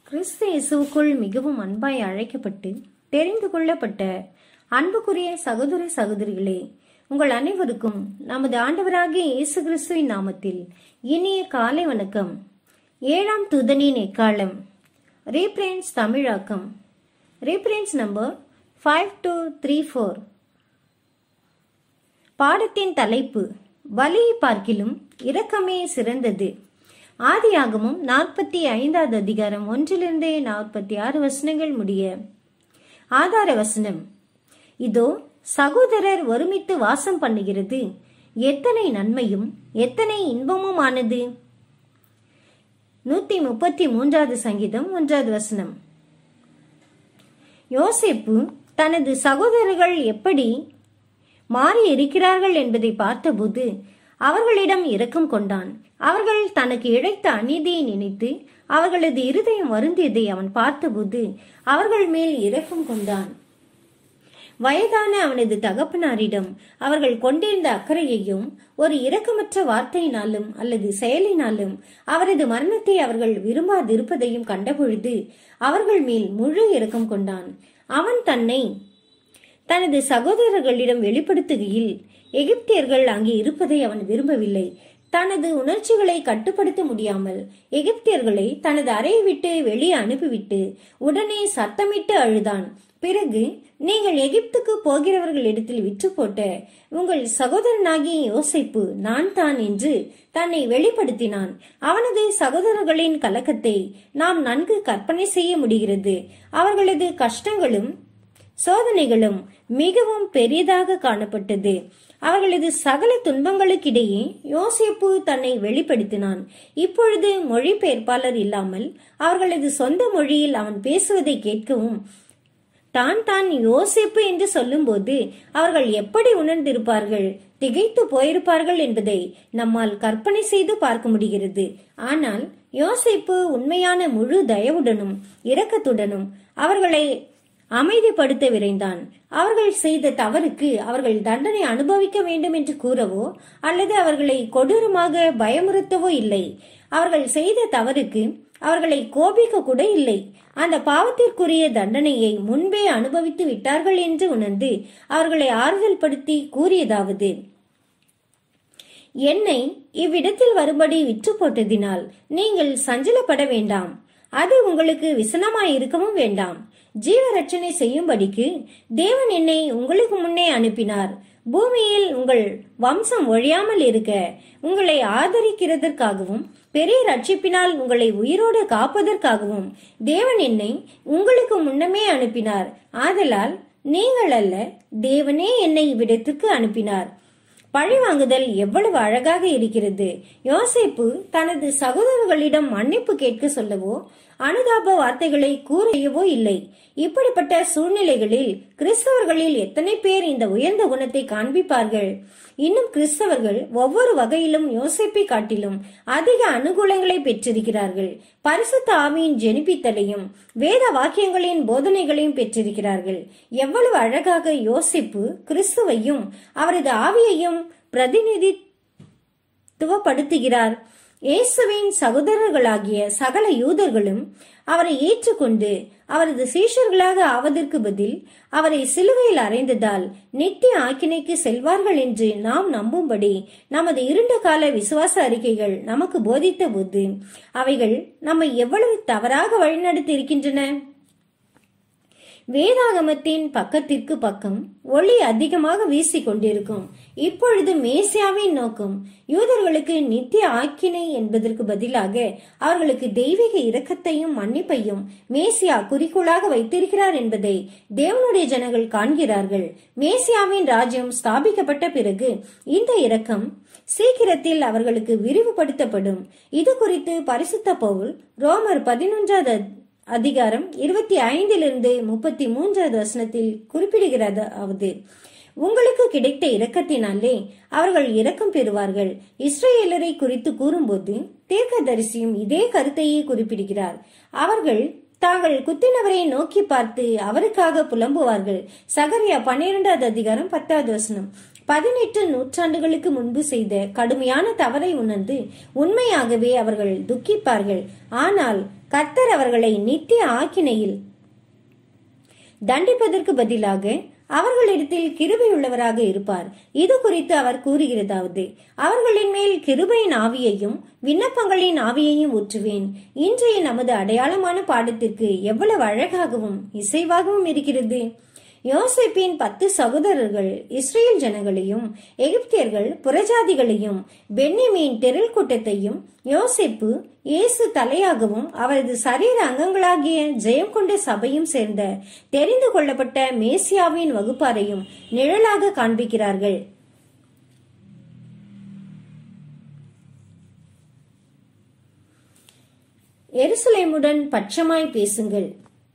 கிறிஸ்து இயேசுவுக்குள் மிகவும் அன்பாய் அழைக்கப்பட்டு தெரிந்து கொள்ளப்பட்ட அன்புக்குரிய சகோதர சகோதரிகளே உங்கள் அனைவருக்கும் நமது ஆண்டவராகிய இயேசு கிறிஸ்துவின் நாமத்தில் இனிய காலை வணக்கம் ஏழாம் துதனின் எக்காலம் ரீப்ரேன்ஸ் தமிழாக்கம் reference number five two three four பாடத்தின் தலைப்பு பலியை பார்க்கிலும் இரக்கமே சிறந்தது ஆதியாகமும் நாற்பத்தி ஐந்தாவது அதிகாரம் ஒன்றிலிருந்தே நாற்பத்தி ஆறு வசனங்கள் முடிய ஆதார வசனம் இதோ சகோதரர் ஒருமித்து வாசம் பண்ணுகிறது எத்தனை நன்மையும் எத்தனை இன்பமும் ஆனது நூத்தி முப்பத்தி மூன்றாவது சங்கீதம் ஒன்றாவது வசனம் யோசேப்பு தனது சகோதரர்கள் எப்படி மாறி இருக்கிறார்கள் என்பதை பார்த்தபோது அவர்களிடம் இரக்கம் கொண்டான் அவர்கள் தனக்கு இழைத்த அநீதியை நினைத்து அவர்களது இருதயம் வருந்தியதை அவன் பார்த்தபோது அவர்கள் மேல் இரக்கம் கொண்டான் வயதான அவனது தகப்பனாரிடம் அவர்கள் கொண்டிருந்த அக்கறையையும் ஒரு இரக்கமற்ற வார்த்தையினாலும் அல்லது செயலினாலும் அவரது மரணத்தை அவர்கள் விரும்பாதிருப்பதையும் கண்டபொழுது அவர்கள் மேல் முழு இரக்கம் கொண்டான் அவன் தன்னை தனது சகோதரர்களிடம் வெளிப்படுத்துகையில் எகிப்தியர்கள் அங்கே இருப்பதை அவன் விரும்பவில்லை தனது உணர்ச்சிகளை கட்டுப்படுத்த முடியாமல் எகிப்தியர்களை தனது அறையை விட்டு வெளியே அனுப்பிவிட்டு உடனே சத்தமிட்டு அழுதான் பிறகு நீங்கள் எகிப்துக்கு போகிறவர்களிடத்தில் விற்று போட்ட உங்கள் சகோதரனாகிய யோசிப்பு நான் தான் என்று தன்னை வெளிப்படுத்தினான் அவனது சகோதரர்களின் கலக்கத்தை நாம் நன்கு கற்பனை செய்ய முடிகிறது அவர்களது கஷ்டங்களும் சோதனைகளும் மிகவும் பெரியதாக காணப்பட்டது அவர்களது சகல துன்பங்களுக்கிடையே யோசிப்பு தன்னை வெளிப்படுத்தினான் இப்பொழுது மொழிபெயர்ப்பாளர் இல்லாமல் அவர்களது சொந்த மொழியில் அவன் பேசுவதை கேட்கவும் தான் தான் யோசிப்பு என்று சொல்லும்போது அவர்கள் எப்படி உணர்ந்திருப்பார்கள் திகைத்து போயிருப்பார்கள் என்பதை நம்மால் கற்பனை செய்து பார்க்க முடிகிறது ஆனால் யோசிப்பு உண்மையான முழு தயவுடனும் இரக்கத்துடனும் அவர்களை அமைதிப்படுத்த விரைந்தான் அவர்கள் செய்த தவறுக்கு அவர்கள் தண்டனை அனுபவிக்க வேண்டும் என்று கூறவோ அல்லது அவர்களை கொடூரமாக பயமுறுத்தவோ இல்லை அவர்கள் செய்த தவறுக்கு அவர்களை கோபிக்க கூட இல்லை அந்த பாவத்திற்குரிய தண்டனையை முன்பே அனுபவித்து விட்டார்கள் என்று உணர்ந்து அவர்களை ஆறுதல் படுத்தி கூறியதாவது என்னை இவ்விடத்தில் வரும்படி விற்று போட்டதினால் நீங்கள் சஞ்சலப்பட வேண்டாம் அது உங்களுக்கு விசனமாய் இருக்கவும் வேண்டாம் ஜீவ ரட்சணை செய்யும்படிக்கு தேவன் என்னை உங்களுக்கு முன்னே அனுப்பினார் பூமியில் உங்கள் வம்சம் ஒழியாமல் இருக்க உங்களை ஆதரிக்கிறதற்காகவும் பெரிய ரட்சிப்பினால் உங்களை உயிரோடு காப்பதற்காகவும் தேவன் என்னை உங்களுக்கு முன்னமே அனுப்பினார் ஆதலால் நீங்கள் அல்ல தேவனே என்னை இவ்விடத்துக்கு அனுப்பினார் பழிவாங்குதல் எவ்வளவு அழகாக இருக்கிறது யோசேப்பு தனது சகோதரர்களிடம் மன்னிப்பு கேட்க சொல்லவோ அனுதாப வார்த்தைகளை கூறையவோ இல்லை இப்படிப்பட்ட சூழ்நிலைகளில் கிறிஸ்தவர்களில் எத்தனை பேர் இந்த உயர்ந்த குணத்தை காண்பிப்பார்கள் இன்னும் கிறிஸ்தவர்கள் ஒவ்வொரு வகையிலும் யோசிப்பை காட்டிலும் அதிக அனுகூலங்களை பெற்றிருக்கிறார்கள் பரிசுத்த ஆவியின் ஜெனிப்பித்தலையும் வேத வாக்கியங்களின் போதனைகளையும் பெற்றிருக்கிறார்கள் எவ்வளவு அழகாக யோசிப்பு கிறிஸ்துவையும் அவரது ஆவியையும் பிரதிநிதித்துவப்படுத்துகிறார் இயேசுவின் சகோதரர்களாகிய சகல யூதர்களும் அவரை ஏற்றுக்கொண்டு அவரது சீஷர்களாக ஆவதற்கு பதில் அவரை சிலுவையில் அறைந்ததால் நித்திய ஆக்கினைக்கு செல்வார்கள் என்று நாம் நம்பும்படி நமது இருண்ட கால விசுவாச அறிக்கைகள் நமக்கு போதித்த போது அவைகள் நம்மை எவ்வளவு தவறாக வழிநடத்தி இருக்கின்றன வேதாகமத்தின் பக்கத்திற்கு பக்கம் ஒளி அதிகமாக வீசிக் கொண்டிருக்கும் இப்பொழுது மேசியாவின் நோக்கம் யூதர்களுக்கு நித்திய ஆக்கினை என்பதற்கு பதிலாக அவர்களுக்கு தெய்வீக இரக்கத்தையும் மன்னிப்பையும் மேசியா குறிக்கோளாக வைத்திருக்கிறார் என்பதை தேவனுடைய ஜனங்கள் காண்கிறார்கள் மேசியாவின் ராஜ்யம் ஸ்தாபிக்கப்பட்ட பிறகு இந்த இரக்கம் சீக்கிரத்தில் அவர்களுக்கு விரிவுபடுத்தப்படும் இது குறித்து பரிசுத்த பவுல் ரோமர் பதினொன்றாவது அதிகாரம் இருபத்தி ஐந்திலிருந்து முப்பத்தி மூன்றாவது வசனத்தில் குறிப்பிடுகிறதாவது உங்களுக்கு கிடைத்த இரக்கத்தினாலே அவர்கள் இரக்கம் பெறுவார்கள் இஸ்ரேலரை குறித்து கூறும்போது தீர்க்கதரிசியும் இதே கருத்தையே குறிப்பிடுகிறார் அவர்கள் தாங்கள் குத்தினவரை நோக்கி பார்த்து அவருக்காக புலம்புவார்கள் சகரியா பன்னிரெண்டாவது அதிகாரம் பத்தாவது வசனம் பதினெட்டு நூற்றாண்டுகளுக்கு முன்பு செய்த கடுமையான தவறை உணர்ந்து உண்மையாகவே அவர்கள் துக்கிப்பார்கள் ஆனால் கர்த்தர் அவர்களை நித்திய ஆக்கினையில் தண்டிப்பதற்கு பதிலாக அவர்களிடத்தில் கிருபையுள்ளவராக இருப்பார் இது குறித்து அவர் கூறுகிறதாவது அவர்களின் மேல் கிருபையின் ஆவியையும் விண்ணப்பங்களின் ஆவியையும் ஊற்றுவேன் இன்றைய நமது அடையாளமான பாடத்திற்கு எவ்வளவு அழகாகவும் இசைவாகவும் இருக்கிறது யோசேப்பின் பத்து சகோதரர்கள் இஸ்ரேல் ஜனங்களையும் எகிப்தியர்கள் புறஜாதிகளையும் பென்னிமீன் தெருள் கூட்டத்தையும் யோசேப்பு இயேசு தலையாகவும் அவரது சரீர அங்கங்களாகிய ஜெயம் கொண்ட சபையும் சேர்ந்த தெரிந்து கொள்ளப்பட்ட மேசியாவின் வகுப்பாரையும் நிழலாக காண்பிக்கிறார்கள் எருசலேமுடன் பட்சமாய் பேசுங்கள்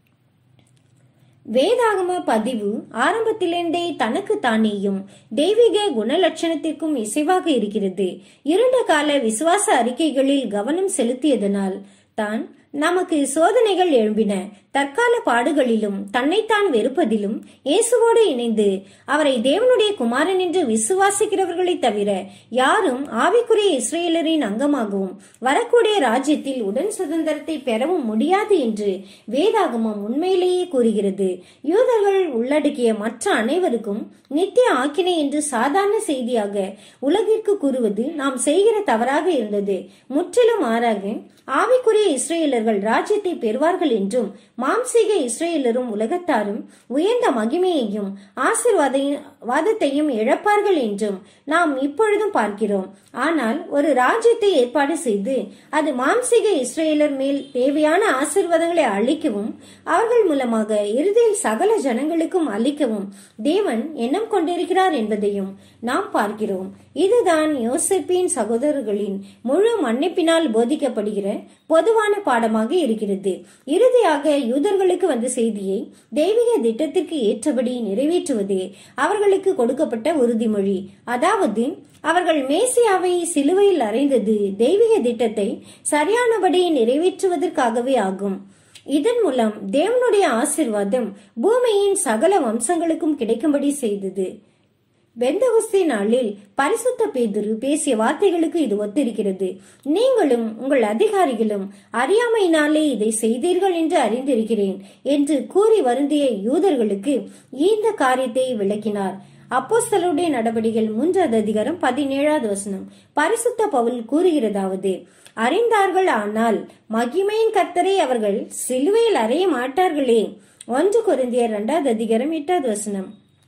வேதாகம பதிவு ஆரம்பத்திலிருந்தே தனக்கு தானேயும் தெய்வீக குணலட்சணத்திற்கும் இசைவாக இருக்கிறது இருண்ட கால விசுவாச அறிக்கைகளில் கவனம் செலுத்தியதனால் தான் நமக்கு சோதனைகள் எழும்பின தற்கால பாடுகளிலும் தன்னைத்தான் வெறுப்பதிலும் இயேசுவோடு இணைந்து அவரை தேவனுடைய குமாரன் என்று விசுவாசிக்கிறவர்களை தவிர யாரும் ஆவிக்குரிய இஸ்ரேலரின் அங்கமாகவும் வரக்கூடிய ராஜ்யத்தில் உடன் சுதந்திரத்தை பெறவும் முடியாது என்று வேதாகமம் உண்மையிலேயே கூறுகிறது யூதர்கள் உள்ளடக்கிய மற்ற அனைவருக்கும் நித்திய ஆக்கினை என்று சாதாரண செய்தியாக உலகிற்கு கூறுவது நாம் செய்கிற தவறாக இருந்தது முற்றிலும் மாறாக ஆவிக்குரிய இஸ்ரேலர்கள் ராஜ்யத்தை பெறுவார்கள் என்றும் மாம்சீக இஸ்ரேலரும் உலகத்தாரும் உயர்ந்த மகிமையையும் ஆசிர்வாதத்தையும் இழப்பார்கள் என்றும் நாம் இப்பொழுதும் பார்க்கிறோம் ஆனால் ஒரு ராஜ்யத்தை ஏற்பாடு செய்து அது மாம்சீக இஸ்ரேலர் மேல் தேவையான ஆசிர்வாதங்களை அளிக்கவும் அவர்கள் மூலமாக இறுதியில் சகல ஜனங்களுக்கும் அளிக்கவும் தேவன் எண்ணம் கொண்டிருக்கிறார் என்பதையும் நாம் பார்க்கிறோம் இதுதான் யோசேப்பின் சகோதரர்களின் முழு மன்னிப்பினால் போதிக்கப்படுகிற பொதுவான பாடமாக இருக்கிறது இறுதியாக யூதர்களுக்கு வந்த செய்தியை தெய்வீக திட்டத்திற்கு ஏற்றபடி நிறைவேற்றுவதே அவர்களுக்கு கொடுக்கப்பட்ட உறுதிமொழி அதாவது அவர்கள் மேசியாவை சிலுவையில் அறைந்தது தெய்வீக திட்டத்தை சரியானபடி நிறைவேற்றுவதற்காகவே ஆகும் இதன் மூலம் தேவனுடைய ஆசிர்வாதம் பூமியின் சகல வம்சங்களுக்கும் கிடைக்கும்படி செய்தது பெந்தகுஸ்தி நாளில் பரிசுத்த பேதுரு பேசிய வார்த்தைகளுக்கு இது ஒத்திருக்கிறது நீங்களும் உங்கள் அதிகாரிகளும் அறியாமையினாலே இதை செய்தீர்கள் என்று அறிந்திருக்கிறேன் என்று கூறி வருந்திய யூதர்களுக்கு இந்த காரியத்தை விளக்கினார் அப்போஸ்தலருடைய நடவடிக்கைகள் மூன்றாவது அதிகாரம் பதினேழாவது வசனம் பரிசுத்த பவுல் கூறுகிறதாவது அறிந்தார்கள் ஆனால் மகிமையின் கத்தரை அவர்கள் சிலுவையில் அறைய மாட்டார்களே ஒன்று குருந்தியர் இரண்டாவது அதிகாரம் எட்டாவது வசனம்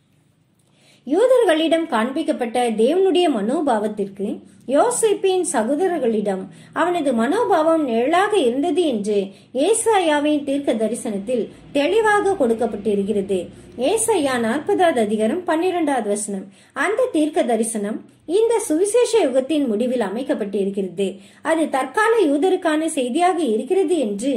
யூதர்களிடம் காண்பிக்கப்பட்ட தேவனுடைய மனோபாவத்திற்கு யோசிப்பின் சகோதரர்களிடம் அவனது மனோபாவம் நிழலாக இருந்தது என்று ஏசாயாவின் தீர்க்க தரிசனத்தில் தெளிவாக கொடுக்கப்பட்டிருக்கிறது ஏசாயா நாற்பதாவது அதிகாரம் பன்னிரெண்டாவது வசனம் அந்த தீர்க்க தரிசனம் இந்த சுவிசேஷ யுகத்தின் முடிவில் அமைக்கப்பட்டிருக்கிறது அது தற்கால யூதருக்கான செய்தியாக இருக்கிறது என்று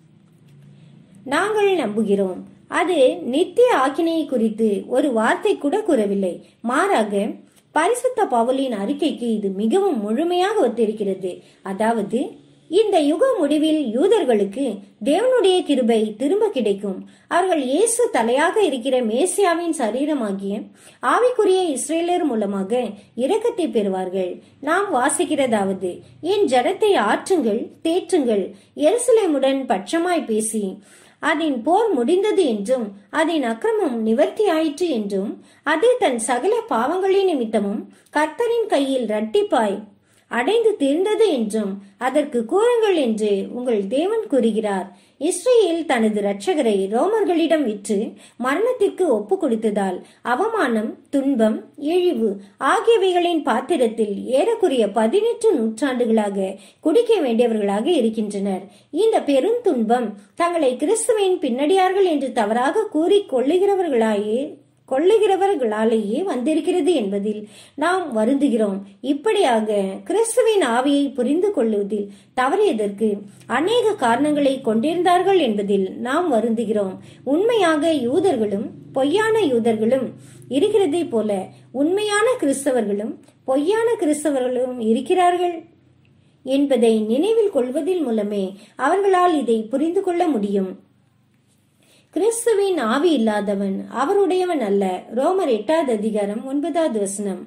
நாங்கள் நம்புகிறோம் அது நித்திய ஆக்கினையை குறித்து ஒரு வார்த்தை கூட கூறவில்லை மாறாக பரிசுத்த பவுலின் அறிக்கைக்கு இது மிகவும் முழுமையாக ஒத்திருக்கிறது அதாவது இந்த யுக முடிவில் யூதர்களுக்கு தேவனுடைய கிருபை திரும்ப கிடைக்கும் அவர்கள் இயேசு தலையாக இருக்கிற மேசியாவின் சரீரமாகிய ஆவிக்குரிய இஸ்ரேலர் மூலமாக இரக்கத்தை பெறுவார்கள் நாம் வாசிக்கிறதாவது என் ஜடத்தை ஆற்றுங்கள் தேற்றுங்கள் எருசலேமுடன் பட்சமாய் பேசி அதன் போர் முடிந்தது என்றும் அதன் அக்கிரமம் நிவர்த்தி ஆயிற்று என்றும் அது தன் சகல பாவங்களின் நிமித்தமும் கர்த்தரின் கையில் ரட்டிப்பாய் அடைந்து தீர்ந்தது என்றும் அதற்கு கூறுங்கள் என்று உங்கள் தேவன் கூறுகிறார் இஸ்ரேல் தனது இரட்சகரை ரோமர்களிடம் விற்று மரணத்திற்கு ஒப்பு கொடுத்ததால் அவமானம் துன்பம் இழிவு ஆகியவைகளின் பாத்திரத்தில் ஏறக்குறைய பதினெட்டு நூற்றாண்டுகளாக குடிக்க வேண்டியவர்களாக இருக்கின்றனர் இந்த பெரும் துன்பம் தங்களை கிறிஸ்துவின் பின்னடியார்கள் என்று தவறாக கூறிக் கொள்ளுகிறவர்களாயே கொள்ளுகிறவர்களாலேயே வந்திருக்கிறது என்பதில் நாம் வருந்துகிறோம் இப்படியாக கிறிஸ்துவின் ஆவியை புரிந்து கொள்வதில் தவறியதற்கு அநேக காரணங்களை கொண்டிருந்தார்கள் என்பதில் நாம் வருந்துகிறோம் உண்மையாக யூதர்களும் பொய்யான யூதர்களும் இருக்கிறதை போல உண்மையான கிறிஸ்தவர்களும் பொய்யான கிறிஸ்தவர்களும் இருக்கிறார்கள் என்பதை நினைவில் கொள்வதில் மூலமே அவர்களால் இதை புரிந்து கொள்ள முடியும் கிறிஸ்துவின் ஆவி இல்லாதவன் அவருடையவன் அல்ல ரோமர் எட்டாவது அதிகாரம் ஒன்பதாவது வசனம்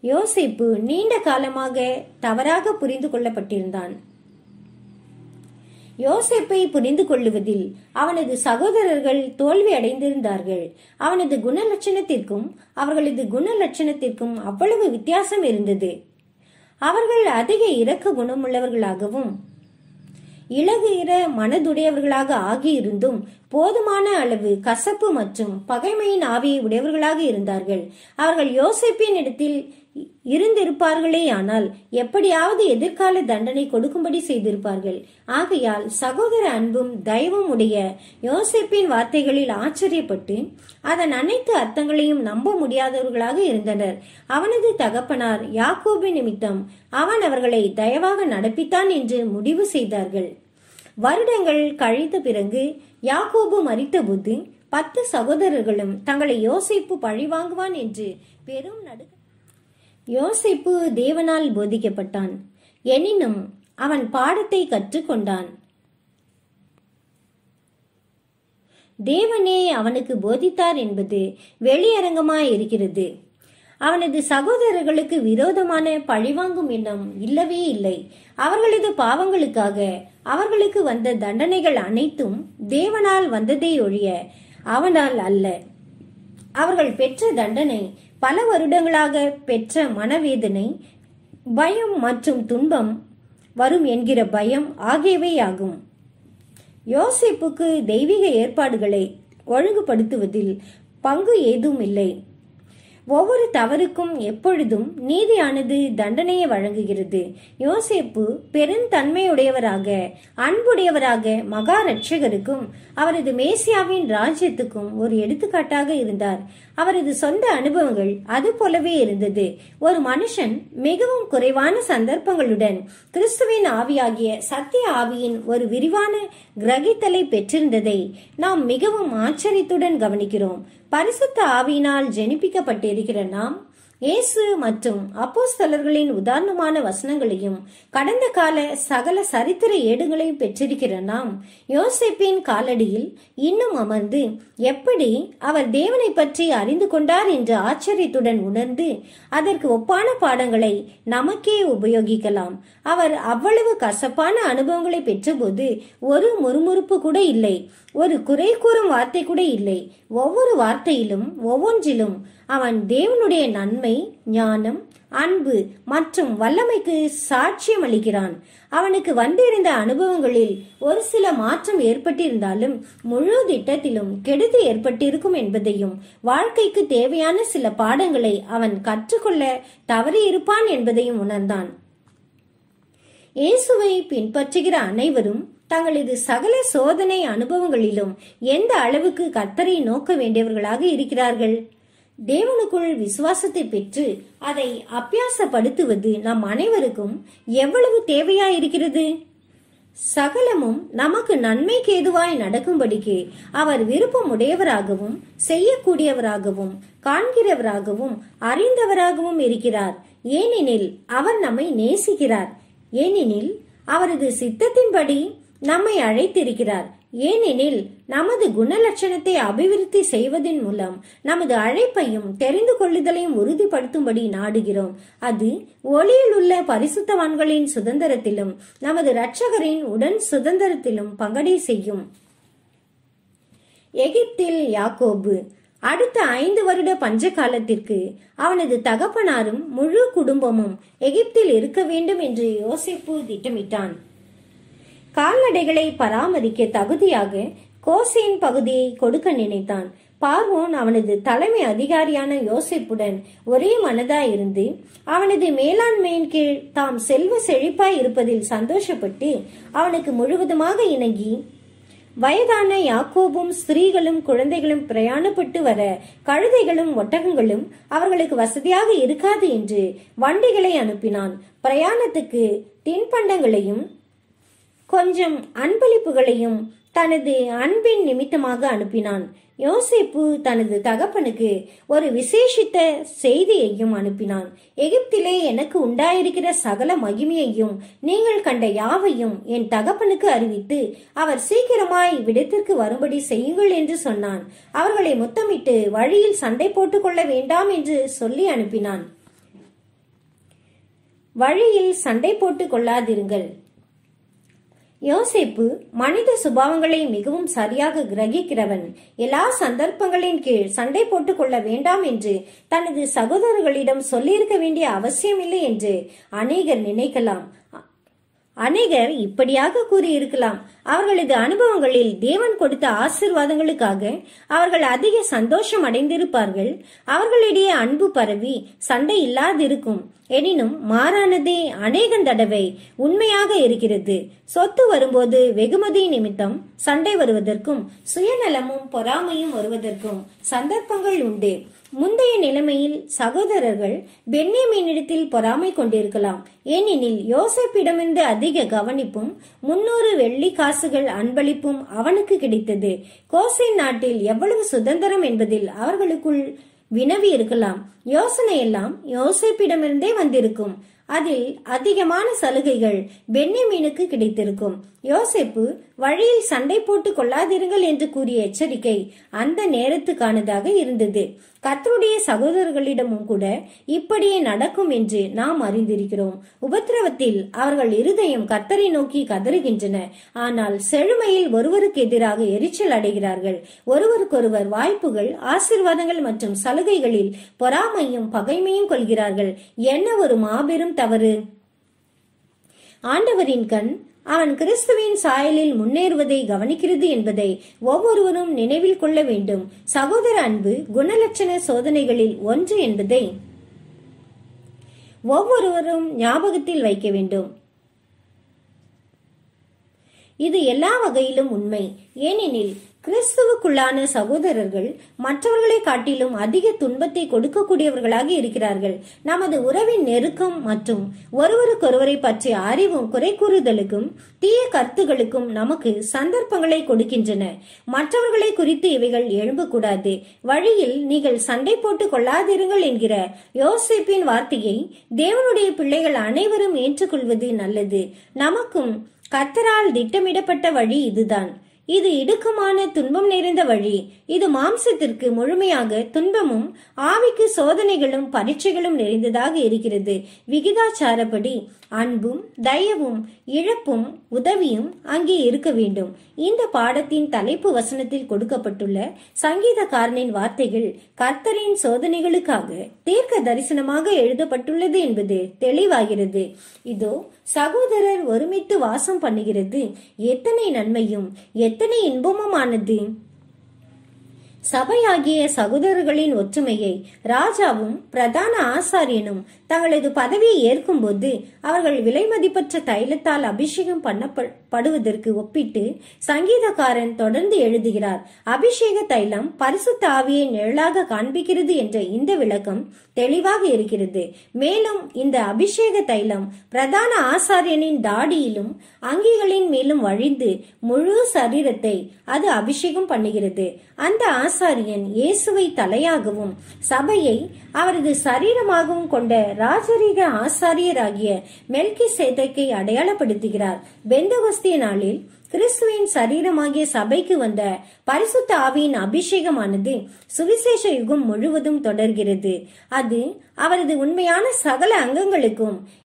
யோசேப்பு நீண்ட காலமாக தவறாக புரிந்து கொள்ளப்பட்டிருந்தான் யோசேப்பை புரிந்து கொள்ளுவதில் அவனது சகோதரர்கள் தோல்வி அடைந்திருந்தார்கள் அவனது குணலட்சணத்திற்கும் அவர்களது குணலட்சணத்திற்கும் அவ்வளவு வித்தியாசம் இருந்தது அவர்கள் அதிக இரக்க குணமுள்ளவர்களாகவும் இலகுகிற மனதுடையவர்களாக ஆகியிருந்தும் போதுமான அளவு கசப்பு மற்றும் பகைமையின் ஆவியை உடையவர்களாக இருந்தார்கள் அவர்கள் யோசிப்பின் இடத்தில் இருந்திருப்பார்களே ஆனால் எப்படியாவது எதிர்கால தண்டனை கொடுக்கும்படி செய்திருப்பார்கள் ஆகையால் சகோதர அன்பும் தயவும் உடைய யோசிப்பின் வார்த்தைகளில் ஆச்சரியப்பட்டு அதன் அனைத்து அர்த்தங்களையும் நம்ப முடியாதவர்களாக இருந்தனர் அவனது தகப்பனார் யாக்கோபு நிமித்தம் அவன் அவர்களை தயவாக நடப்பித்தான் என்று முடிவு செய்தார்கள் வருடங்கள் கழித்த பிறகு யாக்கோபு மறித்தபோது பத்து சகோதரர்களும் தங்களை யோசிப்பு பழிவாங்குவான் என்று பெரும் நடு யோசிப்பு தேவனால் போதிக்கப்பட்டான் எனினும் அவன் பாடத்தை கற்றுக்கொண்டான் தேவனே அவனுக்கு போதித்தார் என்பது வெளியரங்கமாய் இருக்கிறது அவனது சகோதரர்களுக்கு விரோதமான பழிவாங்கும் எண்ணம் இல்லவே இல்லை அவர்களது பாவங்களுக்காக அவர்களுக்கு வந்த தண்டனைகள் அனைத்தும் தேவனால் வந்ததே ஒழிய அவனால் அல்ல அவர்கள் பெற்ற தண்டனை பல வருடங்களாக பெற்ற மனவேதனை பயம் மற்றும் துன்பம் வரும் என்கிற பயம் ஆகியவையாகும் யோசிப்புக்கு தெய்வீக ஏற்பாடுகளை ஒழுங்குபடுத்துவதில் பங்கு ஏதும் இல்லை ஒவ்வொரு தவறுக்கும் எப்பொழுதும் நீதியானது தண்டனையை வழங்குகிறது யோசேப்பு பெருந்தன்மையுடையவராக அன்புடையவராக மகா ரட்சகருக்கும் அவரது மேசியாவின் ராஜ்யத்துக்கும் ஒரு எடுத்துக்காட்டாக இருந்தார் அவரது சொந்த அனுபவங்கள் அது போலவே இருந்தது ஒரு மனுஷன் மிகவும் குறைவான சந்தர்ப்பங்களுடன் கிறிஸ்துவின் ஆவியாகிய சத்திய ஆவியின் ஒரு விரிவான கிரகித்தலை பெற்றிருந்ததை நாம் மிகவும் ஆச்சரியத்துடன் கவனிக்கிறோம் பரிசுத்த ஆவியினால் ஜெனிப்பிக்கப்பட்டிருக்கிற நாம் இயேசு மற்றும் அப்போஸ்தலர்களின் உதாரணமான வசனங்களையும் கடந்த கால சகல சரித்திர ஏடுகளையும் பெற்றிருக்கிற நாம் யோசேப்பின் காலடியில் இன்னும் அமர்ந்து எப்படி அவர் தேவனை பற்றி அறிந்து கொண்டார் என்று ஆச்சரியத்துடன் உணர்ந்து அதற்கு ஒப்பான பாடங்களை நமக்கே உபயோகிக்கலாம் அவர் அவ்வளவு கசப்பான அனுபவங்களை பெற்றபோது ஒரு முறுமுறுப்பு கூட இல்லை ஒரு குறை கூறும் வார்த்தை கூட இல்லை ஒவ்வொரு வார்த்தையிலும் ஒவ்வொன்றிலும் அவன் தேவனுடைய நன்மை ஞானம் அன்பு மற்றும் வல்லமைக்கு சாட்சியம் அளிக்கிறான் அவனுக்கு வந்திருந்த அனுபவங்களில் ஒரு சில மாற்றம் ஏற்பட்டிருந்தாலும் முழு திட்டத்திலும் கெடுதி ஏற்பட்டிருக்கும் என்பதையும் வாழ்க்கைக்கு தேவையான சில பாடங்களை அவன் கற்றுக்கொள்ள தவறியிருப்பான் என்பதையும் உணர்ந்தான் இயேசுவை பின்பற்றுகிற அனைவரும் தங்களது சகல சோதனை அனுபவங்களிலும் எந்த அளவுக்கு கர்த்தரை நோக்க வேண்டியவர்களாக இருக்கிறார்கள் தேவனுக்குள் விசுவாசத்தை பெற்று அதை அபியாசப்படுத்துவது நம் அனைவருக்கும் எவ்வளவு தேவையாயிருக்கிறது சகலமும் நமக்கு நன்மைக்கு ஏதுவாய் நடக்கும்படிக்கு அவர் விருப்பமுடையவராகவும் செய்யக்கூடியவராகவும் காண்கிறவராகவும் அறிந்தவராகவும் இருக்கிறார் ஏனெனில் அவர் நம்மை நேசிக்கிறார் ஏனெனில் அவரது சித்தத்தின்படி நம்மை அழைத்திருக்கிறார் ஏனெனில் நமது குணலட்சணத்தை அபிவிருத்தி செய்வதன் மூலம் நமது அழைப்பையும் தெரிந்து கொள்ளுதலையும் உறுதிப்படுத்தும்படி நாடுகிறோம் அது ஒளியில் உள்ள பரிசுத்தவான்களின் சுதந்திரத்திலும் நமது இரட்சகரின் உடன் சுதந்திரத்திலும் பங்கடை செய்யும் எகிப்தில் யாக்கோபு அடுத்த ஐந்து வருட பஞ்ச காலத்திற்கு அவனது தகப்பனாரும் முழு குடும்பமும் எகிப்தில் இருக்க வேண்டும் என்று யோசிப்பு திட்டமிட்டான் கால்நடைகளை பராமரிக்க தகுதியாக கோசேன் பகுதியை கொடுக்க நினைத்தான் பார்வோன் அவனது தலைமை அதிகாரியான யோசிப்புடன் ஒரே மனதாய் இருந்து அவனது மேலாண்மையின் கீழ் தாம் செல்வ செழிப்பாய் இருப்பதில் சந்தோஷப்பட்டு அவனுக்கு முழுவதுமாக இணங்கி வயதான யாக்கோபும் ஸ்திரீகளும் குழந்தைகளும் பிரயாணப்பட்டு வர கழுதைகளும் ஒட்டகங்களும் அவர்களுக்கு வசதியாக இருக்காது என்று வண்டிகளை அனுப்பினான் பிரயாணத்துக்கு தின்பண்டங்களையும் கொஞ்சம் அன்பளிப்புகளையும் தனது அன்பின் நிமித்தமாக அனுப்பினான் யோசேப்பு தனது தகப்பனுக்கு ஒரு விசேஷித்த செய்தியையும் அனுப்பினான் எகிப்திலே எனக்கு உண்டாயிருக்கிற சகல மகிமையையும் நீங்கள் கண்ட யாவையும் என் தகப்பனுக்கு அறிவித்து அவர் சீக்கிரமாய் விடத்திற்கு வரும்படி செய்யுங்கள் என்று சொன்னான் அவர்களை முத்தமிட்டு வழியில் சண்டை போட்டுக் கொள்ள வேண்டாம் என்று சொல்லி அனுப்பினான் வழியில் சண்டை போட்டுக் கொள்ளாதிருங்கள் யோசேப்பு மனித சுபாவங்களை மிகவும் சரியாக கிரகிக்கிறவன் எல்லா சந்தர்ப்பங்களின் கீழ் சண்டை போட்டுக் கொள்ள வேண்டாம் என்று தனது சகோதரர்களிடம் சொல்லியிருக்க வேண்டிய அவசியமில்லை என்று அநேகர் நினைக்கலாம் அநேகர் இப்படியாக கூறியிருக்கலாம் அவர்களது அனுபவங்களில் தேவன் கொடுத்த ஆசிர்வாதங்களுக்காக அவர்கள் அதிக சந்தோஷம் அடைந்திருப்பார்கள் அவர்களிடையே அன்பு பரவி சண்டை இல்லாதிருக்கும் எனினும் மாறானதே அநேக தடவை உண்மையாக இருக்கிறது சொத்து வரும்போது வெகுமதி நிமித்தம் சண்டை வருவதற்கும் சுயநலமும் பொறாமையும் வருவதற்கும் சந்தர்ப்பங்கள் உண்டு முந்தைய நிலைமையில் சகோதரர்கள் பென்னியமீனிடத்தில் பொறாமை கொண்டிருக்கலாம் ஏனெனில் யோசப்பிடமிருந்து அதிக கவனிப்பும் முன்னூறு வெள்ளி காசுகள் அன்பளிப்பும் அவனுக்கு கிடைத்தது கோசின் நாட்டில் எவ்வளவு சுதந்திரம் என்பதில் அவர்களுக்குள் வினவி இருக்கலாம் யோசனை எல்லாம் யோசேப்பிடமிருந்தே வந்திருக்கும் அதில் அதிகமான சலுகைகள் பென்னிமீனுக்கு கிடைத்திருக்கும் யோசேப்பு வழியில் சண்டை போட்டு கொள்ளாதிருங்கள் என்று கூறிய எச்சரிக்கை அந்த நேரத்துக்கானதாக இருந்தது கத்தருடைய சகோதரர்களிடமும் கூட இப்படியே நடக்கும் என்று நாம் அறிந்திருக்கிறோம் உபத்திரவத்தில் அவர்கள் இருதயம் கத்தரை நோக்கி கதறுகின்றன ஆனால் செழுமையில் ஒருவருக்கு எதிராக எரிச்சல் அடைகிறார்கள் ஒருவருக்கொருவர் வாய்ப்புகள் ஆசிர்வாதங்கள் மற்றும் சலுகைகளில் பொறாமையும் பகைமையும் கொள்கிறார்கள் என்ன ஒரு மாபெரும் தவறு ஆண்டவரின் கண் அவன் கிறிஸ்துவின் சாயலில் முன்னேறுவதை கவனிக்கிறது என்பதை ஒவ்வொருவரும் நினைவில் கொள்ள வேண்டும் சகோதர அன்பு குணலட்சண சோதனைகளில் ஒன்று என்பதை ஒவ்வொருவரும் ஞாபகத்தில் வைக்க வேண்டும் இது எல்லா வகையிலும் உண்மை ஏனெனில் கிறிஸ்துவுக்குள்ளான சகோதரர்கள் மற்றவர்களை காட்டிலும் அதிக துன்பத்தை கொடுக்கக்கூடியவர்களாக இருக்கிறார்கள் நமது உறவின் நெருக்கம் மற்றும் ஒருவருக்கொருவரை பற்றிய அறிவும் குறை கூறுதலுக்கும் தீய கருத்துகளுக்கும் நமக்கு சந்தர்ப்பங்களை கொடுக்கின்றன மற்றவர்களை குறித்து இவைகள் எழும்பக்கூடாது வழியில் நீங்கள் சண்டை போட்டு கொள்ளாதிருங்கள் என்கிற யோசிப்பின் வார்த்தையை தேவனுடைய பிள்ளைகள் அனைவரும் ஏற்றுக்கொள்வது நல்லது நமக்கும் கத்தரால் திட்டமிடப்பட்ட வழி இதுதான் இது இடுக்கமான துன்பம் நிறைந்த வழி இது மாம்சத்திற்கு முழுமையாக துன்பமும் ஆவிக்கு சோதனைகளும் பரீட்சைகளும் நிறைந்ததாக இருக்கிறது விகிதாச்சாரப்படி அன்பும் தயவும் இழப்பும் உதவியும் அங்கே இருக்க வேண்டும் இந்த பாடத்தின் தலைப்பு வசனத்தில் கொடுக்கப்பட்டுள்ள சங்கீதக்காரனின் வார்த்தைகள் கர்த்தரின் சோதனைகளுக்காக தீர்க்க தரிசனமாக எழுதப்பட்டுள்ளது என்பது தெளிவாகிறது இதோ சகோதரர் ஒருமித்து வாசம் பண்ணுகிறது எத்தனை நன்மையும் எத்தனை இன்பமுமானது சபையாகிய சகோதரர்களின் ஒற்றுமையை ராஜாவும் பிரதான ஆசாரியனும் தங்களது பதவியை ஏற்கும்போது அவர்கள் விலைமதிப்பற்ற தைலத்தால் அபிஷேகம் பண்ணப்படுவதற்கு ஒப்பிட்டு சங்கீதக்காரன் தொடர்ந்து எழுதுகிறார் அபிஷேக தைலம் பரிசுத்த ஆவியை நிழலாக காண்பிக்கிறது என்ற இந்த விளக்கம் தெளிவாக இருக்கிறது மேலும் இந்த அபிஷேக தைலம் பிரதான ஆசாரியனின் தாடியிலும் அங்கிகளின் மேலும் வழிந்து முழு சரீரத்தை அது அபிஷேகம் பண்ணுகிறது அந்த ஆசாரியன் இயேசுவை தலையாகவும் சபையை அவரது சரீரமாகவும் கொண்ட ராஜரீக ஆசாரியராகிய மெல்கி சேதைக்கை அடையாளப்படுத்துகிறார் பெந்தகோஸ்திய நாளில் கிறிஸ்துவின் சரீரமாகிய சபைக்கு வந்த பரிசுத்த ஆவியின் அபிஷேகமானது சுவிசேஷ யுகம் முழுவதும் தொடர்கிறது அது அவரது உண்மையான சகல அங்கங்களுக்கும்